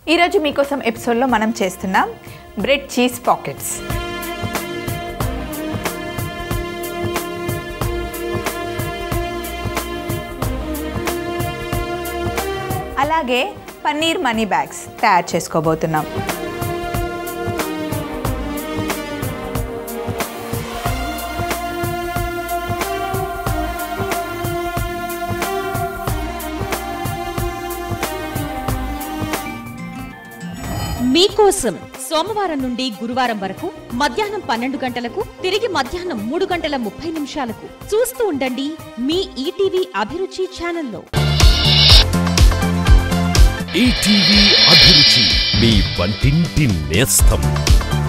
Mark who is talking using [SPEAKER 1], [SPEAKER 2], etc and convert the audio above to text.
[SPEAKER 1] ఈరోజు మీకోసం ఎపిసోడ్లో మనం చేస్తున్నాం బ్రెడ్ చీజ్ పాకెట్స్ అలాగే పన్నీర్ మనీ బ్యాగ్స్ తయారు చేసుకోబోతున్నాం
[SPEAKER 2] మీకోసం సోమవారం నుండి గురువారం వరకు మధ్యాహ్నం పన్నెండు గంటలకు తిరిగి మధ్యాహ్నం మూడు గంటల ముప్పై నిమిషాలకు చూస్తూ ఉండండి మీ ఈటీవీ అభిరుచి ఛానల్లో
[SPEAKER 3] ఈటీవీ అభిరుచి మీ వంటింటి నేస్తం